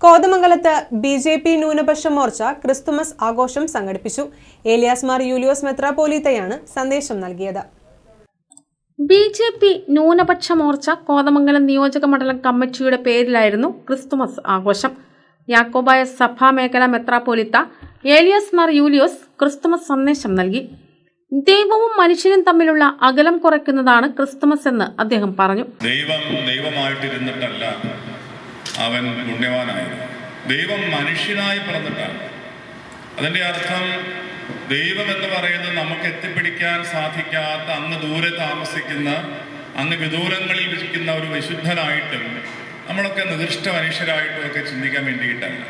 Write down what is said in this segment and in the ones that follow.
കോതമംഗലത്ത് B J P ന്യൂനപക്ഷ Morcha Christmas ആഘോഷം സംഘടിപ്പിച്ചു ഏലിയാസ് മാർ യൂലിയോസ് മെത്രാപോലീത്തയാണ് സന്ദേശം നൽകിയത് ബി ജെ പി ന്യൂനപക്ഷ മോർച്ച കോതമംഗലം നിയോജക മണ്ഡലം കമ്മിറ്റിയുടെ പേരിലായിരുന്നു ക്രിസ്തുമസ് ആഘോഷം യാക്കോബായ സഭാ മേഖല മെത്രാപ്പോലിത്ത ഏലിയസ് മാർ യൂലിയോസ് ക്രിസ്തുമസ് സന്ദേശം നൽകി ദൈവവും മനുഷ്യനും തമ്മിലുള്ള അകലം കുറയ്ക്കുന്നതാണ് ക്രിസ്തുമസ് എന്ന് അദ്ദേഹം പറഞ്ഞു ദൈവം ദൈവമായിട്ടിരുന്നിട്ടല്ല അവൻ പുണ്യവാനായത് ദൈവം മനുഷ്യനായി പിറന്നിട്ടാണ് അതിന്റെ അർത്ഥം ദൈവം എന്ന് പറയുന്നത് നമുക്ക് എത്തിപ്പിടിക്കാൻ സാധിക്കാത്ത അങ്ങ് ദൂരെ താമസിക്കുന്ന അങ്ങ് വിദൂരങ്ങളിൽ വിധിക്കുന്ന ഒരു വിശുദ്ധനായിട്ടും നമ്മളൊക്കെ നികൃഷ്ട മനുഷ്യരായിട്ടും ഒക്കെ ചിന്തിക്കാൻ വേണ്ടിയിട്ടല്ല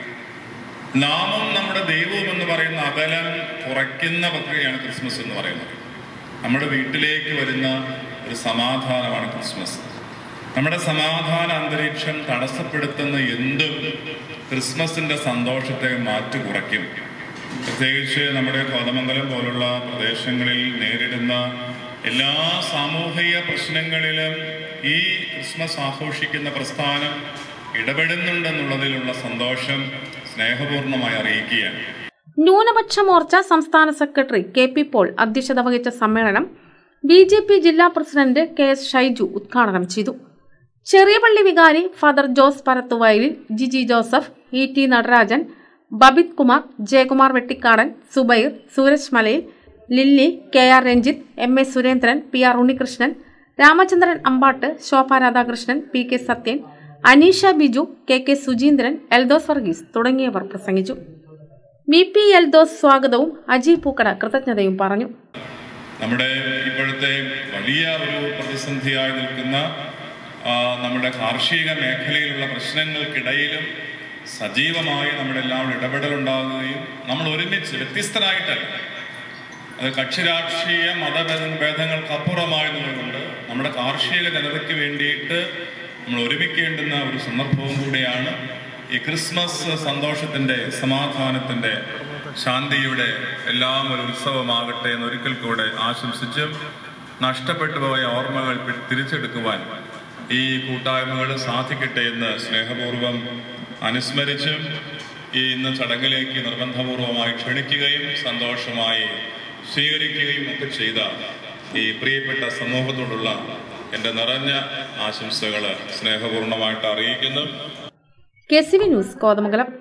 നാമും നമ്മുടെ ദൈവവും എന്ന് പറയുന്ന അകലം കുറയ്ക്കുന്ന പ്രക്രിയയാണ് ക്രിസ്മസ് എന്ന് പറയുന്നത് നമ്മുടെ വീട്ടിലേക്ക് വരുന്ന ഒരു സമാധാനമാണ് ക്രിസ്മസ് നമ്മുടെ സമാധാന അന്തരീക്ഷം തടസ്സപ്പെടുത്തുന്ന എന്തും ക്രിസ്മസിന്റെ സന്തോഷത്തെ മാറ്റി കുറയ്ക്കും പ്രത്യേകിച്ച് നമ്മുടെ കോതമംഗലം പോലുള്ള പ്രദേശങ്ങളിൽ നേരിടുന്ന എല്ലാ സാമൂഹിക പ്രശ്നങ്ങളിലും ഈ ക്രിസ്മസ് ആഘോഷിക്കുന്ന പ്രസ്ഥാനം ഇടപെടുന്നുണ്ടെന്നുള്ളതിലുള്ള സന്തോഷം സ്നേഹപൂർണ്ണമായി അറിയിക്കുകയാണ് ന്യൂനപക്ഷ മോർച്ച സംസ്ഥാന സെക്രട്ടറി കെ പി പോൾ അധ്യക്ഷത വഹിച്ച സമ്മേളനം ബി ജെ പി ജില്ലാ പ്രസിഡന്റ് കെ എസ് ഷൈജു ഉദ്ഘാടനം ചെയ്തു ചെറിയപള്ളി വികാരി father Jose Parathuvayalil Jiji Joseph E T Natarajan Babith Kumar Jayakumar Vettikkadan Zubair Sooraj Malayil Lilly K R Ranjith M A Surendran P R Unnikrishnan Ramachandran Ambatt Shobha Radhakrishnan P K Sathyan Aneesha Biju K K Sujeendran Eldhose Varghese തുടങ്ങിയവർ പ്രസംഗിച്ചു വി പി എൽദോസ് സ്വാഗതവും അജി പൂക്കട കൃതജ്ഞതയും പറഞ്ഞു നമ്മുടെ ഇപ്പോഴത്തെ വലിയ ഒരു പ്രതിസന്ധിയായി നിൽക്കുന്ന ആ, നമ്മുടെ കാർഷിക മേഖലയിലുള്ള പ്രശ്നങ്ങൾക്കിടയിലും സജീവമായി നമ്മുടെ എല്ലാവരും ഇടപെടലുണ്ടാകുകയും നമ്മൾ ഒരുമിച്ച് വ്യത്യസ്തരായിട്ടല്ല അത് കക്ഷി രാഷ്ട്രീയ മതഭേദ ഭേദങ്ങൾക്കപ്പുറമായി നിന്നുകൊണ്ട് നമ്മുടെ കാർഷിക ജനതയ്ക്ക് വേണ്ടിയിട്ട് നമ്മൾ ഒരുമിക്കേണ്ടുന്ന ഒരു സന്ദർഭവും കൂടിയാണ് ഈ ക്രിസ്മസ് സന്തോഷത്തിൻ്റെ സമാധാനത്തിൻ്റെ ശാന്തിയുടെ എല്ലാം ഒരു ഉത്സവമാകട്ടെ എന്ന് ഒരിക്കൽ കൂടെ ആശംസിച്ചും നഷ്ടപ്പെട്ടു പോയ ഓർമ്മകൾ പി- തിരിച്ചെടുക്കുവാൻ ഈ കൂട്ടായ്മകൾ സാധിക്കട്ടെ എന്ന് സ്നേഹപൂർവ്വം അനുസ്മരിച്ചും ഈ ഇന്ന് ചടങ്ങിലേക്ക് നിർബന്ധപൂർവമായി ക്ഷണിക്കുകയും സന്തോഷമായി സ്വീകരിക്കുകയും ഒക്കെ ചെയ്ത ഈ പ്രിയപ്പെട്ട സമൂഹത്തോടുള്ള എൻ്റെ നിറഞ്ഞ ആശംസകൾ സ്നേഹപൂർണ്ണമായിട്ട് അറിയിക്കുന്നു K C V news Kothamangalam